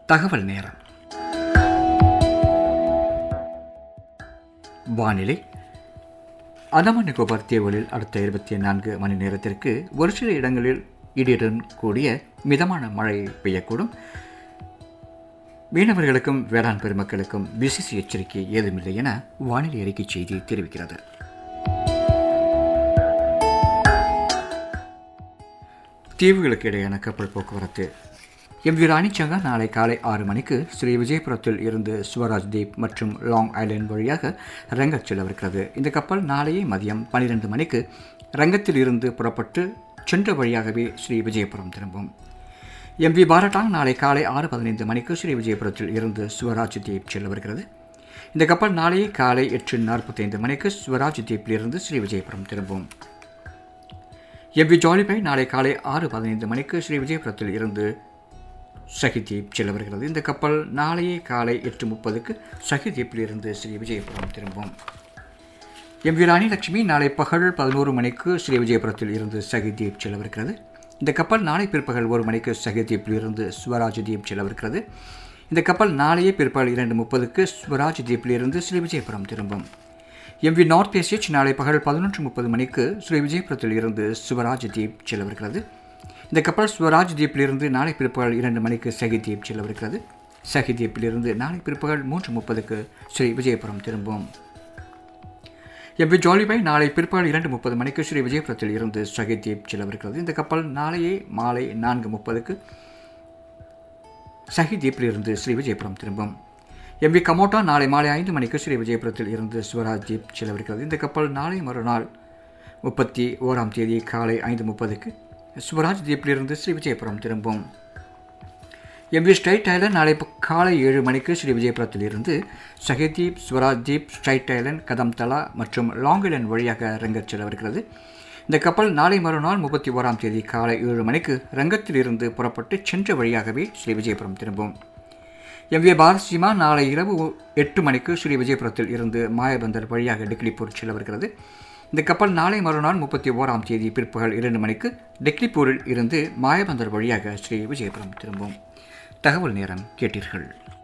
தகவல் நேரம் வானிலை அந்தமான் நிக்கோபார் தீவுகளில் அடுத்த இருபத்தி நான்கு மணி நேரத்திற்கு ஒரு சில இடங்களில் இடியுடன் கூடிய மிதமான மழை பெய்யக்கூடும் மீனவர்களுக்கும் வேளாண் பெருமக்களுக்கும் விசேஷ எச்சரிக்கை ஏதுமில்லை என வானிலை அறிக்கை செய்தி தெரிவிக்கிறது தீவுகளுக்கு இடையான கப்பல் போக்குவரத்து எம் வி ராணிச்சங்கா நாளை காலை ஆறு மணிக்கு ஸ்ரீ விஜயபுரத்தில் இருந்து சுவராஜ் தீப் மற்றும் லாங் ஐலேண்ட் வழியாக ரங்கத் செல்லவிருக்கிறது இந்த கப்பல் நாளையே மதியம் பன்னிரெண்டு மணிக்கு ரங்கத்தில் இருந்து புறப்பட்டு சென்ற வழியாகவே ஸ்ரீ விஜயபுரம் திரும்பும் எம் வி பாரட்டாங் நாளை காலை ஆறு பதினைந்து மணிக்கு ஸ்ரீ விஜயபுரத்தில் இருந்து சுவராஜ் தீப் செல்லவிருக்கிறது இந்த கப்பல் நாளையே காலை எட்டு நாற்பத்தைந்து மணிக்கு சுவராஜ் தீப்பிலிருந்து ஸ்ரீ விஜயபுரம் திரும்பும் எம் வி ஜாலிபை நாளை காலை ஆறு பதினைந்து மணிக்கு ஸ்ரீ விஜயபுரத்தில் இருந்து சஹிதீப் செல்ல வருகிறது இந்த கப்பல் நாளையே காலை எட்டு முப்பதுக்கு சஹிதீப்பில் இருந்து ஸ்ரீ விஜயபுரம் திரும்பும் எம் வி ராணி லட்சுமி நாளை பகல் பதினோரு மணிக்கு ஸ்ரீ விஜயபுரத்தில் இருந்து சஹிதீப் செல்லவிருக்கிறது இந்த கப்பல் நாளை பிற்பகல் ஒரு மணிக்கு சஹிதீப்பில் இருந்து ஸ்வராஜ் தீப் செல்லவிருக்கிறது இந்த கப்பல் நாளையே பிற்பகல் இரண்டு முப்பதுக்கு ஸ்வராஜ் தீப்பில் இருந்து ஸ்ரீ விஜயபுரம் திரும்பும் எம் வி நார்த் பேசியச் நாளை பகல் பதினொன்று முப்பது மணிக்கு ஸ்ரீ விஜயபுரத்தில் இருந்து சுவராஜ் தீப் செல்லவிருக்கிறது இந்த கப்பல் ஸ்வராஜ் தீப்பிலிருந்து நாளை பிற்பகல் இரண்டு மணிக்கு சஹி தீப் செல்லவிருக்கிறது சஹி தீப்பிலிருந்து நாளை பிற்பகல் மூன்று முப்பதுக்கு ஸ்ரீ விஜயபுரம் திரும்பும் எம் வி ஜாலிபாய் நாளை பிற்பகல் இரண்டு முப்பது மணிக்கு ஸ்ரீ விஜயபுரத்தில் இருந்து சஹி தீப் செல்லவிருக்கிறது இந்த கப்பல் நாளையே மாலை நான்கு முப்பதுக்கு சஹி தீப்பிலிருந்து ஸ்ரீ விஜயபுரம் திரும்பும் எம் வி கமோட்டா நாளை மாலை ஐந்து மணிக்கு ஸ்ரீ விஜயபுரத்தில் இருந்து ஸ்வராஜ் தீப் செல்லவிருக்கிறது இந்த கப்பல் நாளை மறுநாள் முப்பத்தி ஓராம் தேதி காலை ஐந்து முப்பதுக்கு ஸ்வராஜ் தீப்பிலிருந்து ஸ்ரீ விஜயபுரம் திரும்பும் எம் வி ஸ்ட்ரைட் ஐலண்ட் நாளை காலை ஏழு மணிக்கு ஸ்ரீ விஜயபுரத்தில் இருந்து சஹிதீப் ஸ்வராஜ் தீப் ஸ்ட்ரைட் ஐலண்ட் கதம்தலா மற்றும் லாங் ஐலண்ட் வழியாக ரங்கத் செல்லவிருக்கிறது இந்த கப்பல் நாளை மறுநாள் முப்பத்தி ஓராம் தேதி காலை ஏழு மணிக்கு ரங்கத்தில் இருந்து புறப்பட்டு சென்ற வழியாகவே ஸ்ரீ விஜயபுரம் திரும்பும் எம் வி பாரசிமா நாளை இரவு எட்டு மணிக்கு ஸ்ரீ விஜயபுரத்தில் இருந்து மாயபந்தர் வழியாக டெக்லிப்பூர் செல்லவிருக்கிறது இந்த கப்பல் நாளை மறுநாள் முப்பத்தி ஓராம் தேதி பிற்பகல் இரண்டு மணிக்கு டெக்லிப்பூரில் இருந்து மாயபந்தர் வழியாக ஸ்ரீ விஜயபுரம் திரும்பும் தகவல் நேரம் கேட்டீர்கள்